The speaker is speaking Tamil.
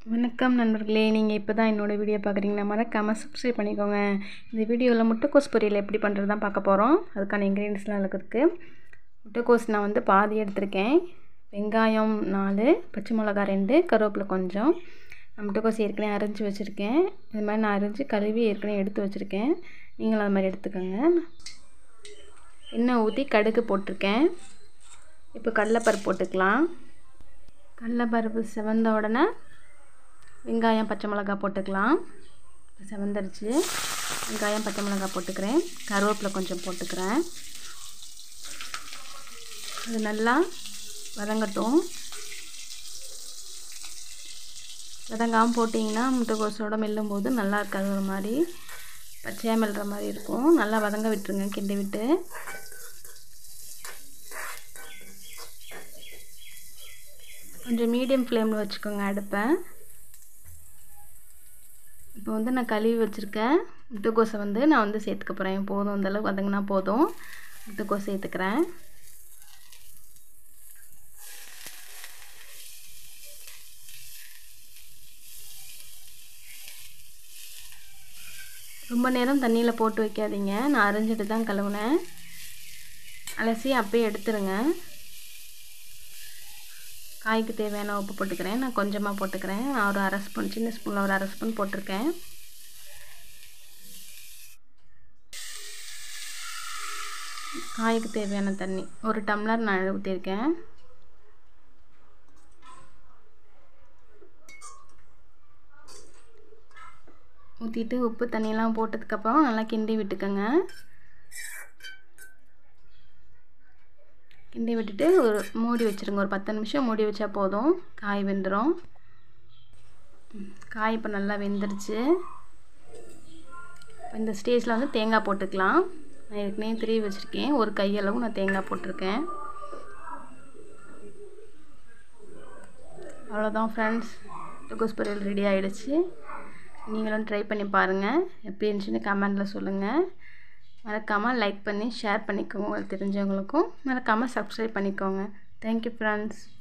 வணக்கம் நண்பர்களே நீங்கள் இப்போ தான் என்னோடய வீடியோ பார்க்குறீங்கன்னா மறக்காமல் சப்ஸ்கிரைப் பண்ணிக்கோங்க இந்த வீடியோவில் முட்டைக்கோஸ் பொரியல் எப்படி பண்ணுறது தான் பார்க்க போகிறோம் அதுக்கான இன்க்ரீடியன்ஸ்லாம் இருக்குது முட்டைக்கோஸ் நான் வந்து பாதி எடுத்திருக்கேன் வெங்காயம் நாலு பச்சை மிளகா ரெண்டு கருவேப்பிலை கொஞ்சம் நான் முட்டைக்கோஸ் ஏற்கனவே அரைஞ்சி வச்சுருக்கேன் இது மாதிரி நான் அரைஞ்சி கழுவி ஏற்கனவே எடுத்து வச்சுருக்கேன் நீங்களும் அது மாதிரி எடுத்துக்கோங்க எண்ணெய் ஊற்றி கடுகு போட்டிருக்கேன் இப்போ கடலைப்பருப்பு போட்டுக்கலாம் கடலைப்பருப்பு செவந்த உடனே வெங்காயம் பச்சை மிளகா போட்டுக்கலாம் செவந்தரிச்சு வெங்காயம் பச்சை மிளகா போட்டுக்கிறேன் கருவேப்பிலை கொஞ்சம் போட்டுக்கிறேன் அது நல்லா வதங்கட்டும் வதங்காமல் போட்டிங்கன்னா முட்டைக்கோசோட மெல்லும் போது நல்லா இருக்காது ஒரு மாதிரி பச்சையாக மெல்ற மாதிரி இருக்கும் நல்லா வதங்க விட்டுருங்க கிண்டி விட்டு கொஞ்சம் மீடியம் ஃப்ளேமில் வச்சுக்கோங்க அடுப்பை இப்போ வந்து நான் கழுவி வச்சுருக்கேன் முட்டைக்கோஸை வந்து நான் வந்து சேர்த்துக்க போகிறேன் போதும் அந்தளவு வதங்கினா போதும் முட்டைக்கோஸ் சேர்த்துக்கிறேன் ரொம்ப நேரம் தண்ணியில் போட்டு வைக்காதீங்க நான் அரைஞ்சிட்டு தான் கழுவுனேன் அலசி அப்பயே எடுத்துருங்க காய்க்கு தேவையான உப்பு போட்டுக்கிறேன் நான் கொஞ்சமாக போட்டுக்கிறேன் நான் ஒரு அரை ஸ்பூன் சின்ன ஸ்பூனில் ஒரு அரை ஸ்பூன் போட்டிருக்கேன் காய்க்கு தேவையான தண்ணி ஒரு டம்ளர் நான் ஊற்றிருக்கேன் ஊற்றிட்டு உப்பு தண்ணியெலாம் போட்டதுக்கப்புறம் நல்லா கிண்டி விட்டுக்கோங்க கிண்டி விட்டுட்டு ஒரு மூடி வச்சுருங்க ஒரு பத்து நிமிஷம் மூடி வச்சா போதும் காய் வெந்துடும் காய் இப்போ நல்லா வெந்துருச்சு இந்த ஸ்டேஜில் வந்து தேங்காய் போட்டுக்கலாம் நான் ஏற்கனவே திருவி வச்சுருக்கேன் ஒரு கையளவு நான் தேங்காய் போட்டிருக்கேன் அவ்வளோதான் ஃப்ரெண்ட்ஸ் டுகோஸ் பொரியல் ரெடி ஆகிடுச்சு நீங்களும் ட்ரை பண்ணி பாருங்கள் எப்படி இருந்துச்சுன்னு கமெண்டில் சொல்லுங்கள் மறக்காமல் லைக் பண்ணி ஷேர் பண்ணிக்கோங்க உங்களுக்கு தெரிஞ்சவங்களுக்கும் மறக்காமல் சப்ஸ்கிரைப் பண்ணிக்கோங்க தேங்க்யூ ஃப்ரெண்ட்ஸ்